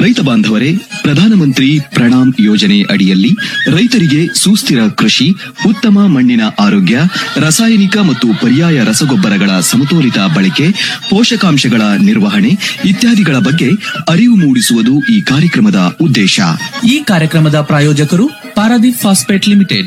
ರೈತ ಬಾಂಧವರೇ ಪ್ರಧಾನಮಂತ್ರಿ ಪ್ರಣಾಮ್ ಯೋಜನೆ ಅಡಿಯಲ್ಲಿ ರೈತರಿಗೆ ಸುಸ್ಥಿರ ಕೃಷಿ ಉತ್ತಮ ಮಣ್ಣಿನ ಆರೋಗ್ಯ ರಾಸಾಯನಿಕ ಮತ್ತು ಪರ್ಯಾಯ ರಸಗೊಬ್ಬರಗಳ ಸಮತೋಲಿತ ಬಳಕೆ ಪೋಷಕಾಂಶಗಳ ನಿರ್ವಹಣೆ ಇತ್ಯಾದಿಗಳ ಬಗ್ಗೆ ಅರಿವು ಮೂಡಿಸುವುದು ಈ ಕಾರ್ಯಕ್ರಮದ ಉದ್ದೇಶ ಈ ಕಾರ್ಯಕ್ರಮದ ಪ್ರಾಯೋಜಕರು Paradip phosphate limited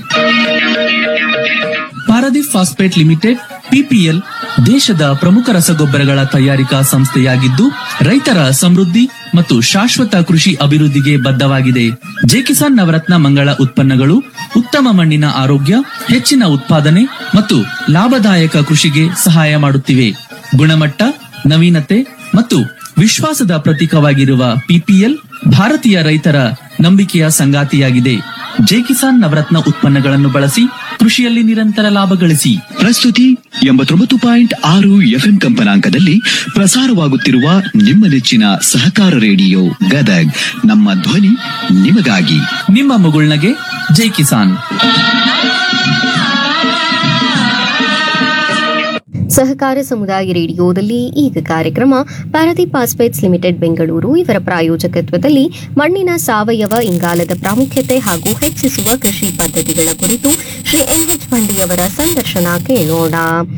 Paradip phosphate limited PPL ದೇಶದ ಪ್ರಮುಖ ರಸಗೊಬ್ಬರಗಳ ತಯಾರಿಕಾ ಸಂಸ್ಥೆಯಾಗಿದ್ದು ರೈತರ ಸಮೃದ್ಧಿ ಮತ್ತು ಶಾಶ್ವತ ಕೃಷಿ ಅಭಿವೃದ್ಧಿಗೆ ಬದ್ಧವಾಗಿದೆ ಜೆಕಿಸಾನ್ ನವರತ್ನ ಮಂಗಳ ಉತ್ಪನ್ನಗಳು ಉತ್ತಮ ಮಣ್ಣಿನ ಆರೋಗ್ಯ ಹೆಚ್ಚಿನ ಉತ್ಪಾದನೆ ಮತ್ತು ಲಾಭದಾಯಕ ಕೃಷಿಗೆ ಸಹಾಯ ಮಾಡುತ್ತಿವೆ ಗುಣಮಟ್ಟ ನವೀನತೆ ಮತ್ತು ವಿಶ್ವಾಸದ ಪ್ರತೀಕವಾಗಿರುವ ಪಿಪಿಎಲ್ ಭಾರತೀಯ ರೈತರ ನಂಬಿಕೆಯ ಸಂಗಾತಿಯಾಗಿದೆ ಜೆಕಿಸಾನ್ ನವರತ್ನ ಉತ್ಪನ್ನಗಳನ್ನು ಬಳಸಿ ಕೃಷಿಯಲ್ಲಿ ನಿರಂತರ ಲಾಭ ಗಳಿಸಿ ಪ್ರಸ್ತುತಿ ಎಂಬತ್ತೊಂಬತ್ತು ಪಾಯಿಂಟ್ ಆರು ಎಫ್ಎಂ ಕಂಪನಾಂಕದಲ್ಲಿ ಪ್ರಸಾರವಾಗುತ್ತಿರುವ ನಿಮ್ಮ ನೆಚ್ಚಿನ ಸಹಕಾರ ರೇಡಿಯೋ ಗದಗ್ ನಮ್ಮ ಧ್ವನಿ ನಿಮಗಾಗಿ ನಿಮ್ಮ ಮುಗುಳ್ನಗೆ ಜೈ ಕಿಸಾನ್ ಸಹಕಾರ ಸಮುದಾಯ ರೇಡಿಯೋದಲ್ಲಿ ಈಗ ಕಾರ್ಯಕ್ರಮ ಪಾರದೀಪ್ ಪಾಸ್ಪೇಟ್ಸ್ ಲಿಮಿಟೆಡ್ ಬೆಂಗಳೂರು ಇವರ ಪ್ರಾಯೋಜಕತ್ವದಲ್ಲಿ ಮಣ್ಣಿನ ಸಾವಯವ ಇಂಗಾಲದ ಪ್ರಾಮುಖ್ಯತೆ ಹಾಗೂ ಹೆಚ್ಚಿಸುವ ಕೃಷಿ ಪದ್ಧತಿಗಳ ಕುರಿತು ಶ್ರೀ ಎನ್ಎಚ್ ಬಂಡಿಯವರ ಸಂದರ್ಶನ ಕೇಳೋಣ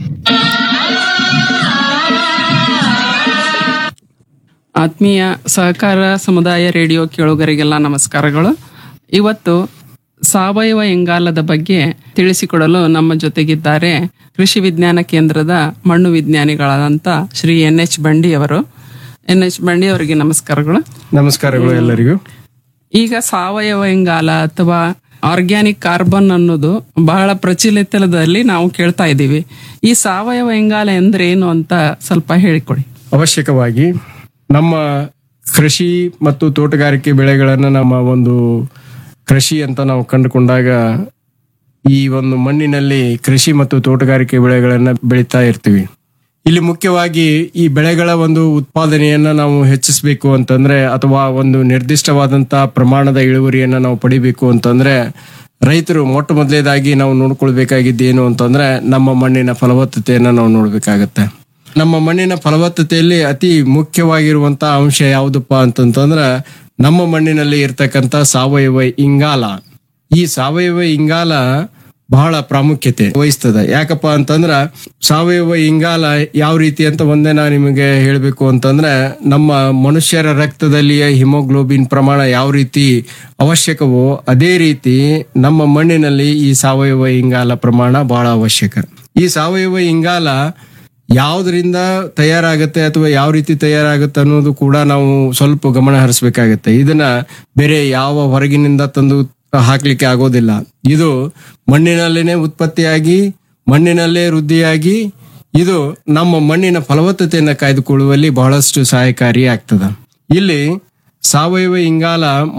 ಆತ್ಮೀಯ ಸಹಕಾರ ಸಮುದಾಯ ರೇಡಿಯೋ ಕೇಳುಗರಿಗೆಲ್ಲ ನಮಸ್ಕಾರಗಳು ಇವತ್ತು ಸಾವಯವ ಇಂಗಾಲದ ಬಗ್ಗೆ ತಿಳಿಸಿಕೊಡಲು ನಮ್ಮ ಜೊತೆಗಿದ್ದಾರೆ ಕೃಷಿ ವಿಜ್ಞಾನ ಕೇಂದ್ರದ ಮಣ್ಣು ವಿಜ್ಞಾನಿಗಳಾದಂಥ ಶ್ರೀ ಎನ್ ಎಚ್ ಬಂಡಿ ಅವರು ಎನ್ ಎಚ್ ಬಂಡಿ ಅವರಿಗೆ ನಮಸ್ಕಾರಗಳು ನಮಸ್ಕಾರಗಳು ಎಲ್ಲರಿಗೂ ಈಗ ಸಾವಯವ ಇಂಗಾಲ ಅಥವಾ ಆರ್ಗ್ಯಾನಿಕ್ ಕಾರ್ಬನ್ ಅನ್ನೋದು ಬಹಳ ಪ್ರಚಲಿತದಲ್ಲಿ ನಾವು ಕೇಳ್ತಾ ಇದ್ದೀವಿ ಈ ಸಾವಯವ ಇಂಗಾಲ ಎಂದ್ರೆ ಏನು ಅಂತ ಸ್ವಲ್ಪ ಹೇಳಿಕೊಡಿ ಅವಶ್ಯಕವಾಗಿ ನಮ್ಮ ಕೃಷಿ ಮತ್ತು ತೋಟಗಾರಿಕೆ ಬೆಳೆಗಳನ್ನು ನಮ್ಮ ಒಂದು ಕೃಷಿ ಅಂತ ನಾವು ಕಂಡುಕೊಂಡಾಗ ಈ ಒಂದು ಮಣ್ಣಿನಲ್ಲಿ ಕೃಷಿ ಮತ್ತು ತೋಟಗಾರಿಕೆ ಬೆಳೆಗಳನ್ನು ಬೆಳೀತಾ ಇರ್ತೀವಿ ಇಲ್ಲಿ ಮುಖ್ಯವಾಗಿ ಈ ಬೆಳೆಗಳ ಒಂದು ಉತ್ಪಾದನೆಯನ್ನ ನಾವು ಹೆಚ್ಚಿಸಬೇಕು ಅಂತಂದ್ರೆ ಅಥವಾ ಒಂದು ನಿರ್ದಿಷ್ಟವಾದಂತ ಪ್ರಮಾಣದ ಇಳುವರಿಯನ್ನ ನಾವು ಪಡಿಬೇಕು ಅಂತಂದ್ರೆ ರೈತರು ಮೊಟ್ಟ ಮೊದಲೇದಾಗಿ ನಾವು ನೋಡ್ಕೊಳ್ಬೇಕಾಗಿದ್ದೇನು ಅಂತಂದ್ರೆ ನಮ್ಮ ಮಣ್ಣಿನ ಫಲವತ್ತತೆಯನ್ನ ನಾವು ನೋಡ್ಬೇಕಾಗತ್ತೆ ನಮ್ಮ ಮಣ್ಣಿನ ಫಲವತ್ತತೆಯಲ್ಲಿ ಅತಿ ಮುಖ್ಯವಾಗಿರುವಂತ ಅಂಶ ಯಾವುದಪ್ಪ ಅಂತಂತಂದ್ರೆ ನಮ್ಮ ಮಣ್ಣಿನಲ್ಲಿ ಇರ್ತಕ್ಕಂಥ ಸಾವಯವ ಇಂಗಾಲ ಈ ಸಾವಯವ ಇಂಗಾಲ ಬಹಳ ಪ್ರಾಮುಖ್ಯತೆ ವಹಿಸ್ತದೆ ಯಾಕಪ್ಪ ಅಂತಂದ್ರ ಸಾವಯವ ಇಂಗಾಲ ಯಾವ ರೀತಿ ಅಂತ ಒಂದೇ ನಾ ನಿಮಗೆ ಹೇಳಬೇಕು ಅಂತಂದ್ರೆ ನಮ್ಮ ಮನುಷ್ಯರ ರಕ್ತದಲ್ಲಿಯ ಹಿಮೋಗ್ಲೋಬಿನ್ ಪ್ರಮಾಣ ಯಾವ ರೀತಿ ಅವಶ್ಯಕವೋ ಅದೇ ರೀತಿ ನಮ್ಮ ಮಣ್ಣಿನಲ್ಲಿ ಈ ಸಾವಯವ ಇಂಗಾಲ ಪ್ರಮಾಣ ಬಹಳ ಅವಶ್ಯಕ ಈ ಸಾವಯವ ಇಂಗಾಲ ಯಾವುದರಿಂದ ತಯಾರಾಗುತ್ತೆ ಅಥವಾ ಯಾವ ರೀತಿ ತಯಾರಾಗುತ್ತೆ ಅನ್ನೋದು ಕೂಡ ನಾವು ಸ್ವಲ್ಪ ಗಮನ ಹರಿಸ್ಬೇಕಾಗತ್ತೆ ಇದನ್ನ ಬೇರೆ ಯಾವ ಹೊರಗಿನಿಂದ ತಂದು ಹಾಕ್ಲಿಕ್ಕೆ ಆಗೋದಿಲ್ಲ ಇದು ಮಣ್ಣಿನಲ್ಲೇನೆ ಉತ್ಪತ್ತಿಯಾಗಿ ಮಣ್ಣಿನಲ್ಲೇ ವೃದ್ಧಿಯಾಗಿ ಇದು ನಮ್ಮ ಮಣ್ಣಿನ ಫಲವತ್ತತೆಯನ್ನು ಕಾಯ್ದುಕೊಳ್ಳುವಲ್ಲಿ ಬಹಳಷ್ಟು ಸಹಾಯಕಾರಿ ಆಗ್ತದ ಇಲ್ಲಿ ಸಾವಯವ ಇಂಗಾಲ